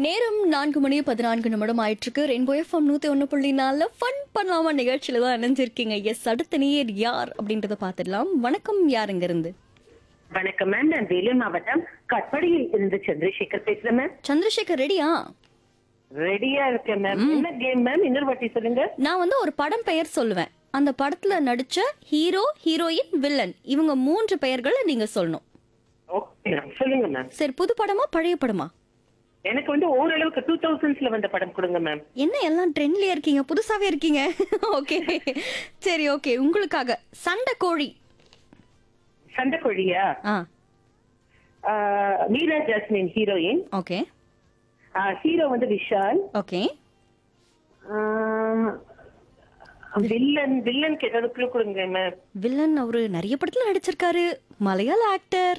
நேரம் நான்கு மணி பதினான்கு நிமிடம் ஆயிட்டிருக்கு ரெயின்போ எஃப்எம் நூத்தி ஒன்று புள்ளி நாலில் ஃபன் பண்ணலாமா நிகழ்ச்சியில தான் இணைஞ்சிருக்கீங்க எஸ் அடுத்த நேர் யார் அப்படின்றத பார்த்துடலாம் வணக்கம் யார் இங்க இருந்து வணக்கம் மேம் நான் வேலூர் மாவட்டம் கட்படியில் இருந்து சந்திரசேகர் பேசுறேன் மேம் சந்திரசேகர் ரெடியா ரெடியா இருக்கேன் மேம் என்ன கேம் மேம் இன்னொரு வாட்டி சொல்லுங்க நான் வந்து ஒரு படம் பெயர் சொல்லுவேன் அந்த படத்துல நடிச்ச ஹீரோ ஹீரோயின் வில்லன் இவங்க மூன்று பெயர்களை நீங்க சொல்லணும் ஓகே மேம் சொல்லுங்க மேம் சரி புது படமா பழைய படமா எனக்கு வந்து ஓரளவுக்கு டூ தௌசண்ட்ஸ்ல வந்த படம் கொடுங்க மேம் என்ன எல்லாம் ட்ரெண்ட்லயே இருக்கீங்க புதுசாவே இருக்கீங்க ஓகே சரி ஓகே உங்களுக்காக சண்டை கோழி சண்டைக்கோழியா ஆ ஆஹ், Meera Jasmine heroine okay hero வந்து விஷால் ஓகே ஆஹ், வில்லன் வில்லனுக்கு ஏதாவது clue கொடுங்க மேம் வில்லன் அவரு நிறைய படத்துல நடிச்சிருக்காரு மலையாள ஆக்டர்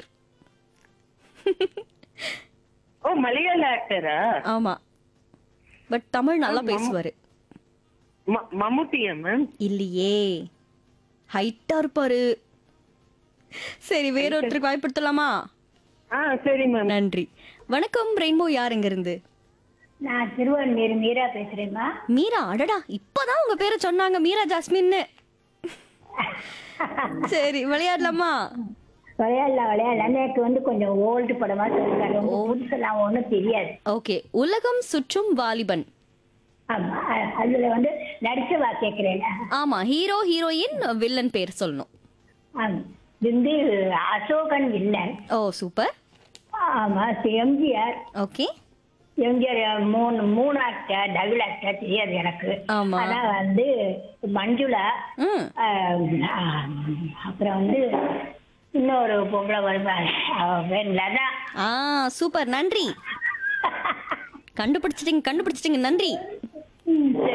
ஓ மலையாள ஆக்டரா ஆமா பட் தமிழ் நல்லா பேசுவாரு மம்முட்டியா மேம் இல்லையே ஹைட்டா இருப்பாரு சரி வேறொருத்தருக்கு வாய்ப்படுத்தலாமா ஆ சரி மேம் நன்றி வணக்கம் ரெயின்போ யார் இங்க இருந்து நான் திருவண்ணூர் மீரா பேசுறேம்மா மீரா அடடா இப்பதான் உங்க பேரை சொன்னாங்க மீரா ஜாஸ்மின்னு சரி விளையாடலாமா விளையாடலாம் விளையாடலாம் எனக்கு வந்து கொஞ்சம் ஓல்டு படமா சொல்லுங்க ரொம்ப புதுசெல்லாம் ஒன்றும் தெரியாது ஓகே உலகம் சுற்றும் வாலிபன் ஆமா அ- அதுல வந்து நடிச்சவா கேட்கிறேன் ஆமா ஹீரோ ஹீரோயின் வில்லன் பேர் சொல்லணும் ஆமா. இது வந்து அசோகன் வில்லன் ஓ சூப்பர் ஆமா எம்ஜிஆர் ஓகே எம்ஜிஆர் மூணு மூணு ஆக்டர் டபுள் ஆக்டர் தெரியாது எனக்கு ஆமா. ஆனா வந்து மஞ்சுளா ம் ஆஹ், ஆஹ், அப்புறம் வந்து இன்னொரு பொம்பளை வருவாங்க அவ பேர் லதா ஆ சூப்பர் நன்றி கண்டுபிடிச்சிட்டீங்க கண்டுபிடிச்சிட்டீங்க நன்றி ம், சரி